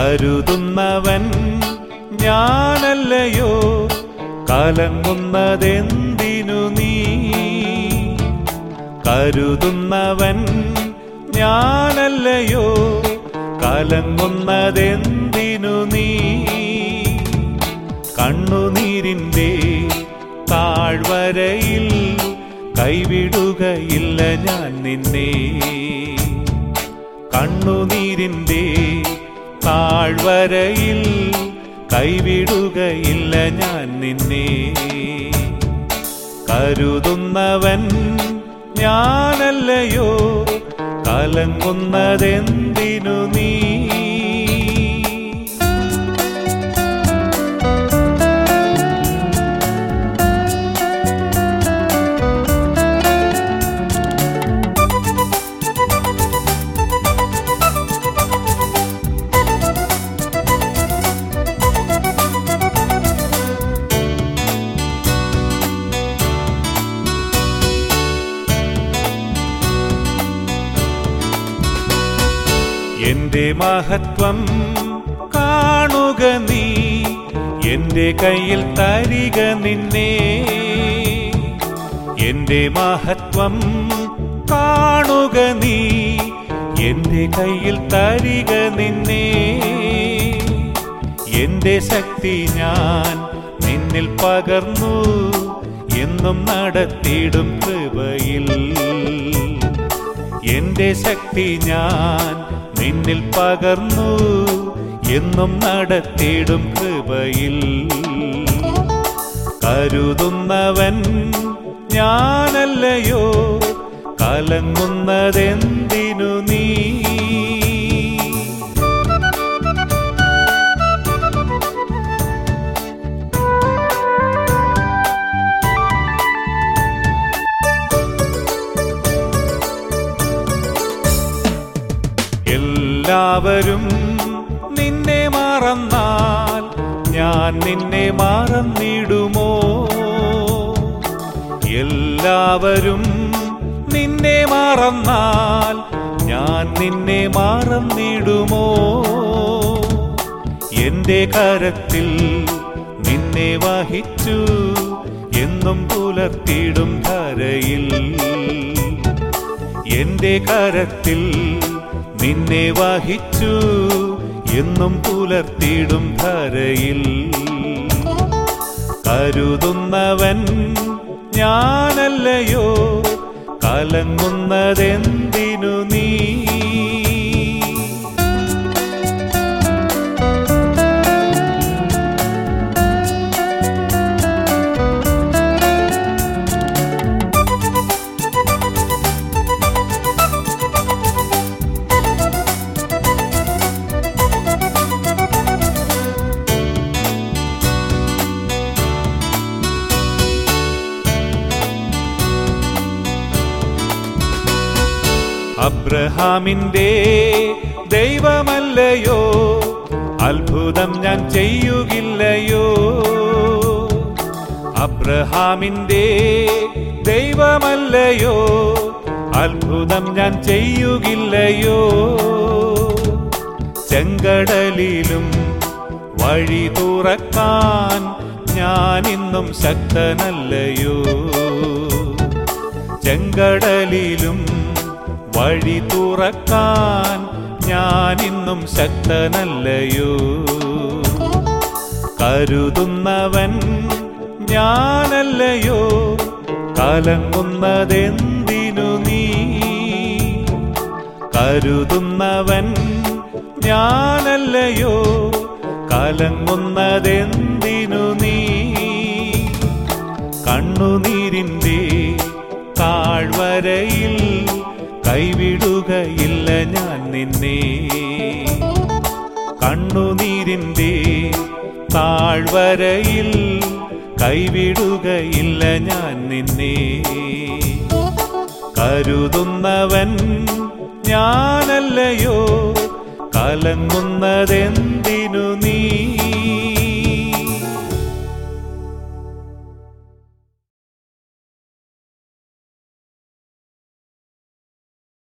കരുതുന്നവൻ ഞാനല്ലയോ കലങ്ങുന്നതെന്തിനു നീ കരുതുന്നവൻ ഞാനല്ലയോ കലങ്ങുന്നതെന്തിനു നീ കണ്ണുനീരിൻ്റെ താഴ്വരയിൽ കൈവിടുകയില്ല ഞാൻ നിന്നെ കണ്ണുനീരിൻ്റെ താഴ്വരയിൽ കൈവിടുകയില്ല ഞാൻ നിന്നെ കരുതുന്നവൻ ഞാനല്ലയോ കലങ്ങുന്നതെന്തിനു നീ എന്റെ മഹത്വം കാണുക നീ എന്റെ കയ്യിൽ തരിക നിന്നെ എന്റെ മഹത്വം കാണുക നീ എന്റെ കയ്യിൽ തരിക നിന്നെ എന്റെ ശക്തി ഞാൻ നിന്നിൽ പകർന്നു എന്നും നടത്തിയിടും കൃപയിൽ എന്റെ ശക്തി ഞാൻ നിന്നിൽ പകർന്നു എന്നും നടത്തിയിടും കൃപയിൽ കരുതുന്നവൻ ഞാനല്ലയോ കലങ്ങുന്നതെന്തിനു നീ എല്ലാവരും നിന്നെ മറന്നാൽ ഞാൻ നിന്നെ മറന്നിടുമോ എല്ലാവരും നിന്നെ മറന്നാൽ ഞാൻ നിന്നെ മറന്നിടുമോ എന്റെ കരത്തിൽ നിന്നെ വഹിച്ചു എന്നും പുലർത്തിയിടും ധരയിൽ എന്റെ കരത്തിൽ നിന്നെ വഹിച്ചു എന്നും പുലർത്തിയിടും ധരയിൽ കരുതുന്നവൻ ഞാനല്ലയോ കലങ്ങുന്നതെന്തിനു നീ അബ്രഹാമിന്റെ ദൈവമല്ലയോ അത്ഭുതം ഞാൻ ചെയ്യുകില്ലയോ അബ്രഹാമിന്റെ ദൈവമല്ലയോ അത്ഭുതം ഞാൻ ചെയ്യുകില്ലയോ ചെങ്കടലിലും വഴി തുറക്കാൻ ഞാൻ ഇന്നും ശക്തനല്ലയോ ചെങ്കടലിലും വഴി തുറക്കാൻ ഞാൻ ഇന്നും ശക്തനല്ലയോ കരുതുന്നവൻ ഞാനല്ലയോ കലങ്ങുന്നതെന്തിനു നീ കരുതുന്നവൻ ഞാനല്ലയോ കലങ്ങുന്നതെന്തിനു നീ കണ്ണുനീരിൻ്റെ താഴ്വരയിൽ കൈവിടുകയില്ല ഞാൻ നിന്നെ കണ്ണുനീരിൻ്റെ താഴ്വരയിൽ കൈവിടുകയില്ല ഞാൻ നിന്നെ കരുതുന്നവൻ ഞാനല്ലയോ കലങ്ങുന്നതെന്തിനു നീ